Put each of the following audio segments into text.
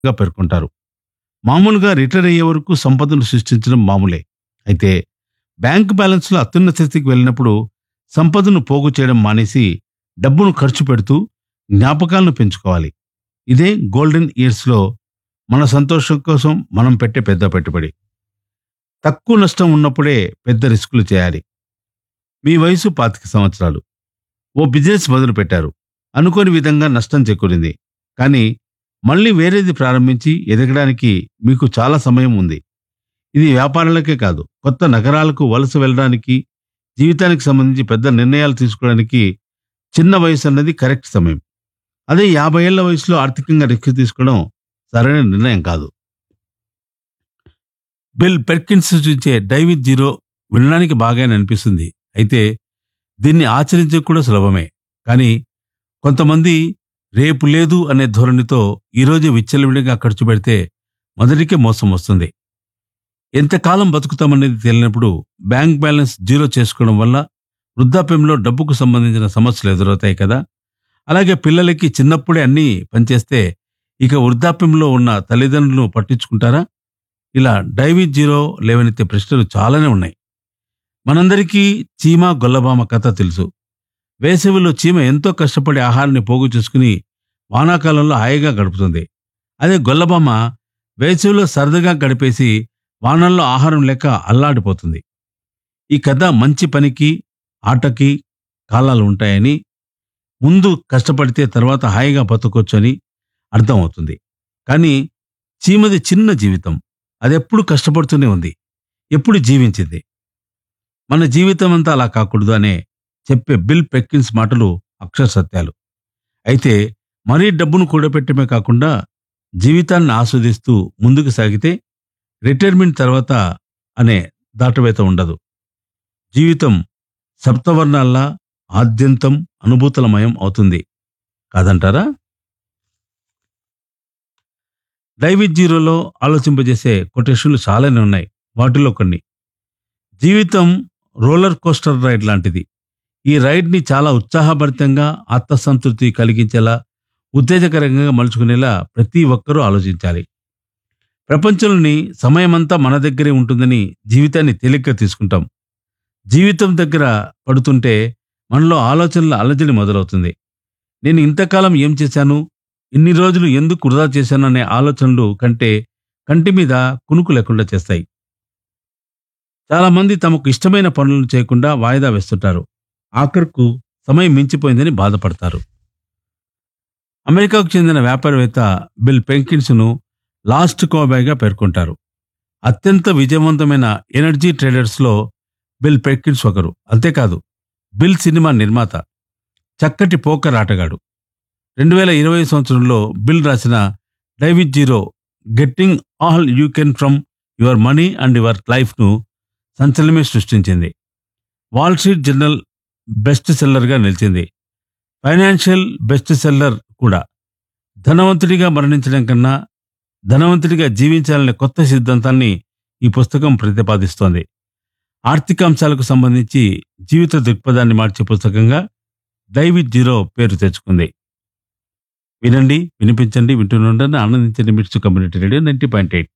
గా పేర్కొంటారు మామూలుగా రిటైర్ అయ్యే వరకు సంపదను సృష్టించడం మామూలే అయితే బ్యాంక్ బ్యాలెన్స్లో అత్యున్నత స్థితికి వెళ్ళినప్పుడు సంపదను పోగు చేయడం మానేసి డబ్బును ఖర్చు పెడుతూ జ్ఞాపకాలను పెంచుకోవాలి ఇదే గోల్డెన్ ఇయర్స్లో మన సంతోషం కోసం మనం పెట్టే పెద్ద పెట్టుబడి తక్కువ నష్టం ఉన్నప్పుడే పెద్ద రిస్కులు చేయాలి మీ వయసు పాతిక సంవత్సరాలు ఓ బిజినెస్ మొదలు పెట్టారు అనుకోని విధంగా నష్టం చేకూరింది కానీ మళ్ళీ వేరేది ప్రారంభించి ఎదగడానికి మీకు చాలా సమయం ఉంది ఇది వ్యాపారాలకే కాదు కొత్త నగరాలకు వలస వెళ్ళడానికి జీవితానికి సంబంధించి పెద్ద నిర్ణయాలు తీసుకోవడానికి చిన్న వయసు అన్నది కరెక్ట్ సమయం అదే యాభై ఏళ్ల వయసులో ఆర్థికంగా రిస్క్ తీసుకోవడం సరైన నిర్ణయం కాదు బిల్ పెర్కిన్స్ సూచించే డైవిడ్ జీరో వినడానికి బాగానే అనిపిస్తుంది అయితే దీన్ని ఆచరించే కూడా సులభమే కానీ కొంతమంది రేపు లేదు అనే ధోరణితో ఈరోజు విచ్చలవిడిగా ఖర్చు పెడితే మొదటికే మోసం వస్తుంది ఎంతకాలం బతుకుతామనేది తెలియనప్పుడు బ్యాంక్ బ్యాలెన్స్ జీరో చేసుకోవడం వల్ల వృద్ధాప్యంలో డబ్బుకు సంబంధించిన సమస్యలు ఎదురవుతాయి కదా అలాగే పిల్లలకి చిన్నప్పుడే అన్నీ పనిచేస్తే ఇక వృద్ధాప్యంలో ఉన్న తల్లిదండ్రులను పట్టించుకుంటారా ఇలా డైవీ జీరో లేవనెత్తే ప్రశ్నలు చాలానే ఉన్నాయి మనందరికీ చీమ గొల్లబామ కథ తెలుసు వేసవిలో చీమ ఎంతో కష్టపడి ఆహారాన్ని పోగు చేసుకుని వానాకాలంలో హాయిగా గడుపుతుంది అదే గొల్లబామ వేసవిలో సరదాగా గడిపేసి వానల్లో ఆహారం లేక అల్లాడిపోతుంది ఈ కథ మంచి పనికి ఆటకి కాలాలు ఉంటాయని ముందు కష్టపడితే తర్వాత హాయిగా బతకొచ్చని అర్థమవుతుంది కానీ చీమది చిన్న జీవితం అదెప్పుడు కష్టపడుతూనే ఉంది ఎప్పుడు జీవించింది మన జీవితం అంతా అలా కాకూడదు అనే చెప్పే బిల్ పెక్కిన్స్ మాటలు అక్షర సత్యాలు అయితే మరీ డబ్బును కూడబెట్టమే కాకుండా జీవితాన్ని ఆస్వాదిస్తూ ముందుకు సాగితే రిటైర్మెంట్ తర్వాత అనే దాటవేత ఉండదు జీవితం సప్తవర్ణాల్లా ఆద్యంతం అనుభూతులమయం అవుతుంది కాదంటారా డైవిడ్ జీరోలో ఆలోచింపజేసే కొటేషన్లు చాలానే ఉన్నాయి వాటిలో కొన్ని జీవితం రోలర్ కోస్టర్ రైడ్ లాంటిది ఈ రైడ్ని చాలా ఉత్సాహభరితంగా ఆత్మసంతృప్తి కలిగించేలా ఉత్తేజకరంగా మలుచుకునేలా ప్రతి ఒక్కరూ ఆలోచించాలి ప్రపంచంలోని సమయమంతా మన దగ్గరే ఉంటుందని జీవితాన్ని తేలిగ్గా తీసుకుంటాం జీవితం దగ్గర పడుతుంటే మనలో ఆలోచనల అలజడి మొదలవుతుంది నేను ఇంతకాలం ఏం చేశాను ఇన్ని రోజులు ఎందుకు వృధా చేశాను అనే ఆలోచనలు కంటే కంటి మీద కునుకు లేకుండా చేస్తాయి చాలా మంది తమకు ఇష్టమైన పనులను చేయకుండా వాయిదా వేస్తుంటారు ఆఖరుకు సమయం మించిపోయిందని బాధపడతారు అమెరికాకు చెందిన వ్యాపారవేత్త బిల్ పెంకిన్స్ను లాస్ట్ కోబాయ్గా పేర్కొంటారు అత్యంత విజయవంతమైన ఎనర్జీ ట్రేడర్స్లో బిల్ పెర్కిన్స్ ఒకరు అంతేకాదు బిల్ సినిమా నిర్మాత చక్కటి పోకర్ ఆటగాడు రెండు వేల ఇరవై సంవత్సరంలో బిల్ రాసిన die with zero getting all you can from your money and your లైఫ్ను సంచలనమే సృష్టించింది వాల్ స్ట్రీట్ జర్నల్ బెస్ట్ సెల్లర్గా నిలిచింది ఫైనాన్షియల్ బెస్ట్ సెల్లర్ కూడా ధనవంతుడిగా మరణించడం కన్నా ధనవంతుడిగా జీవించాలనే కొత్త సిద్ధాంతాన్ని ఈ పుస్తకం ప్రతిపాదిస్తోంది ఆర్థిక అంశాలకు సంబంధించి జీవిత దృక్పథాన్ని మార్చే పుస్తకంగా డైవిడ్ జీరో పేరు తెచ్చుకుంది వినండి వినిపించండి వింటుండండి ఆనందించండి MITS community radio ninety point eight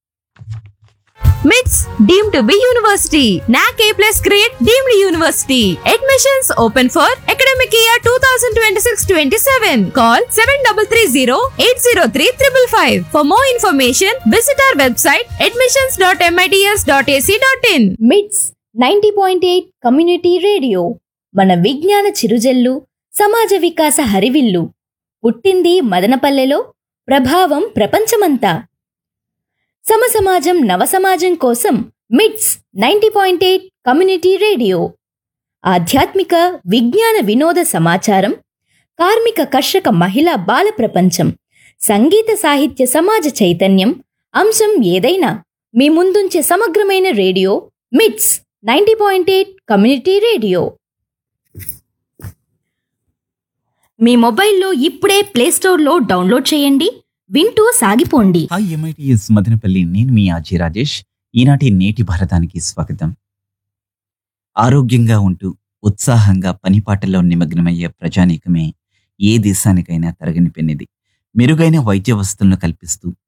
MITS deemed to be university NAAC A plus grade deemed university admissions open for academic year two thousand twenty six twenty seven call seven double three zero eight zero three triple five for more information visit our website admissions dot MITS dot AC dot in MITS ninety point eight community radio మన విజ్ఞాన చిరుజల్లు సమాజ వికాస హరివిల్లు పుట్టింది మదనపల్లెలో ప్రభావం ప్రపంచమంతా సమసమాజం నవసమాజం కోసం MITS ninety point eight community radio ఆధ్యాత్మిక విజ్ఞాన వినోద సమాచారం కార్మిక కర్షక మహిళా బాల ప్రపంచం సంగీత సాహిత్య సమాజ చైతన్యం అంశం ఏదైనా మీ ముందుంచే సమగ్రమైన radio MITS ninety point eight community radio మీ మొబైల్లో ఇప్పుడే ప్లేస్టోర్లో డౌన్లోడ్ చేయండి వింటూ సాగిపోండి హాయ్ ఎంఐటిఎస్ మదనపల్లి నేను మీ ఆజీ రాజేష్ ఈనాటి నేటి భారతానికి స్వాగతం ఆరోగ్యంగా ఉంటూ ఉత్సాహంగా పనిపాటల్లో నిమగ్నమయ్యే ప్రజానీకమే ఏ దేశానికైనా తరగని పెన్నిది మెరుగైన వైద్య వసతులను కల్పిస్తూ